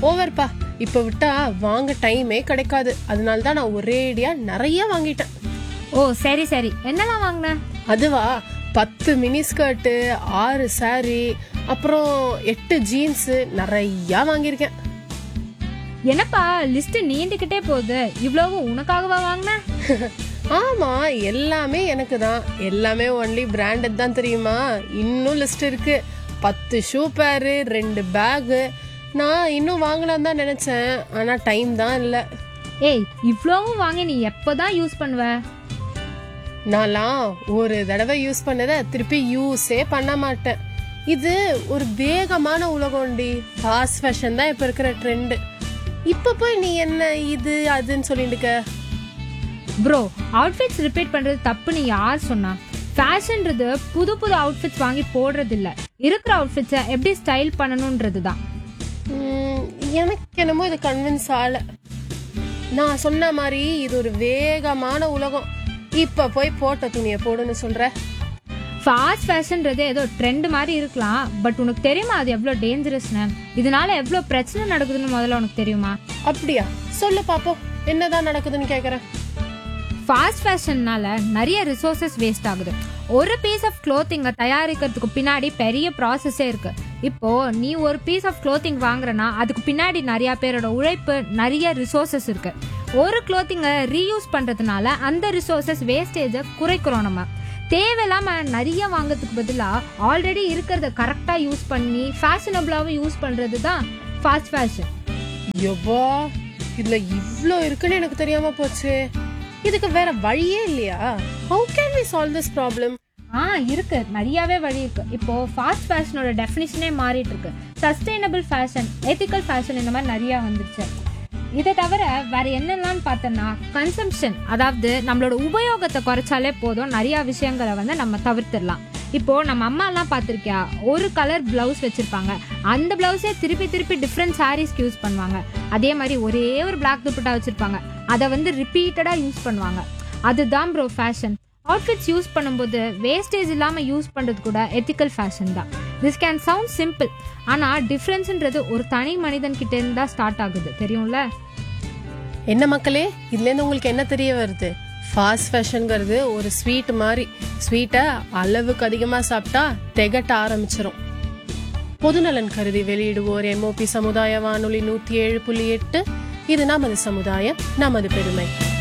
ஓவர்ப்பா இப்ப விட்டா வாங்க டைமே கிடைக்காது அதனால தான் நான் ஒரேடியா நிறைய வாங்கிட்டேன் ஓ சரி சரி என்னலாம் வாங்கின அதுவா பத்து மினி ஸ்கர்ட்டு ஆறு saree அப்புறம் எட்டு ஜீன்ஸ் நிறைய வாங்கியிருக்கேன் என்னப்பா லிஸ்ட் நீண்டுக்கிட்டே போகுது இவ்வளவு உனக்காகவா வாங்கின ஆமா எல்லாமே எனக்கு தான் எல்லாமே ஒன்லி பிராண்டட் தான் தெரியுமா இன்னும் லிஸ்ட் இருக்கு பத்து ஷூ பேரு ரெண்டு பேகு நான் இன்னும் வாங்கலாம் தான் நினைச்சேன் ஆனா டைம் தான் இல்லை ஏய் இவ்வளவும் வாங்கி நீ எப்போதான் யூஸ் பண்ணுவ நான்லாம் ஒரு தடவை யூஸ் பண்ணதை திருப்பி யூஸே பண்ண மாட்டேன் இது ஒரு வேகமான உலகம்டி ஃபாஸ்ட் ஃபேஷன் தான் இப்போ இருக்கிற ட்ரெண்டு இப்போ போய் நீ என்ன இது அதுன்னு சொல்லிட்டு இருக்க ப்ரோ அவுட்ஃபிட்ஸ் ரிப்பீட் பண்றது தப்புன்னு யார் சொன்னா ஃபேஷன்ன்றது புது புது அவுட்ஃபிட்ஸ் வாங்கி போடுறது இல்ல இருக்கிற அவுட்ஃபிட்ஸை எப்படி ஸ்டைல் பண்ணணும்ன்றது தான் உம், எனக்கு என்னமோ இது கன்வின்ஸ் ஆகல நான் சொன்ன மாதிரி இது ஒரு வேகமான உலகம் இப்ப போய் போட்ட துணியை போடுன்னு சொல்ற ஃபாஸ்ட் ஃபேஷன்றது ஏதோ ட்ரெண்ட் மாதிரி இருக்கலாம் பட் உனக்கு தெரியுமா அது எவ்வளோ டேஞ்சரஸ்னு இதனால எவ்வளோ பிரச்சனை நடக்குதுன்னு முதல்ல உனக்கு தெரியுமா அப்படியா சொல்லு பாப்போம் என்னதான் நடக்குதுன்னு கேக்குறேன் ஃபாஸ்ட் ஃபேஷன்னால நிறைய ரிசோர்சஸ் வேஸ்ட் ஆகுது ஒரு பீஸ் ஆஃப் க்ளோத்திங்கை தயாரிக்கிறதுக்கு பின்னாடி பெரிய ப்ராசஸே இருக்கு இப்போ நீ ஒரு பீஸ் ஆஃப் க்ளோத்திங் வாங்குறனா அதுக்கு பின்னாடி நிறைய பேரோட உழைப்பு நிறைய ரிசோர்சஸ் இருக்கு ஒரு க்ளோத்திங்கை ரீயூஸ் பண்றதுனால அந்த ரிசோர்சஸ் வேஸ்டேஜை குறைக்கிறோம் நம்ம தேவையில்லாம நிறைய வாங்குறதுக்கு பதிலாக ஆல்ரெடி இருக்கிறத கரெக்டா யூஸ் பண்ணி ஃபேஷனபிளாவும் யூஸ் பண்றது தான் ஃபாஸ்ட் ஃபேஷன் யப்பா இதுல இவ்ளோ இருக்குன்னு எனக்கு தெரியாம போச்சு இதுக்கு வேற வழியே இல்லையா how can we solve this problem ஆ இருக்கு நிறையவே வழி இருக்கு இப்போ ஃபாஸ்ட் ஃபேஷனோட டெஃபினிஷனே மாறிட்டு இருக்கு சஸ்டைனபிள் ஃபேஷன் எத்திக்கல் ஃபேஷன் இந்த மாதிரி நிறைய வந்துருச்சு இதை தவிர வேற என்னெல்லாம் பார்த்தோம்னா கன்சம்ஷன் அதாவது நம்மளோட உபயோகத்தை குறைச்சாலே போதும் நிறைய விஷயங்களை வந்து நம்ம தவிர்த்திடலாம் இப்போ நம்ம அம்மா எல்லாம் பார்த்திருக்கியா ஒரு கலர் பிளவுஸ் வச்சிருப்பாங்க அந்த பிளவுஸே திருப்பி திருப்பி டிஃப்ரெண்ட் சாரீஸ்க்கு யூஸ் பண்ணுவாங்க அதே மாதிரி ஒரே ஒரு பிளாக் துப்பட்டா வச்சிருப்பாங்க அதை வந்து ரிப்பீட்டடா யூஸ் பண்ணுவாங்க அதுதான் ப்ரோ ஃபேஷன் அவுட்ஃபிட்ஸ் யூஸ் பண்ணும்போது வேஸ்டேஜ் இல்லாமல் யூஸ் பண்ணுறது கூட எத்திக்கல் ஃபேஷன் தான் திஸ் கேன் சவுண்ட் சிம்பிள் ஆனால் டிஃப்ரென்ஸ்ன்றது ஒரு தனி மனிதன் கிட்ட இருந்து தான் ஸ்டார்ட் ஆகுது தெரியும்ல என்ன மக்களே இதுல இருந்து உங்களுக்கு என்ன தெரிய வருது ஃபாஸ்ட் ஃபேஷன்ங்கிறது ஒரு ஸ்வீட் மாதிரி ஸ்வீட்டை அளவுக்கு அதிகமா சாப்பிட்டா திகட்ட ஆரம்பிச்சிரும் பொதுநலன் கருதி வெளியிடுவோர் எம்ஓபி சமுதாய வானொலி நூத்தி ஏழு புள்ளி எட்டு இது நமது சமுதாயம் நமது பெருமை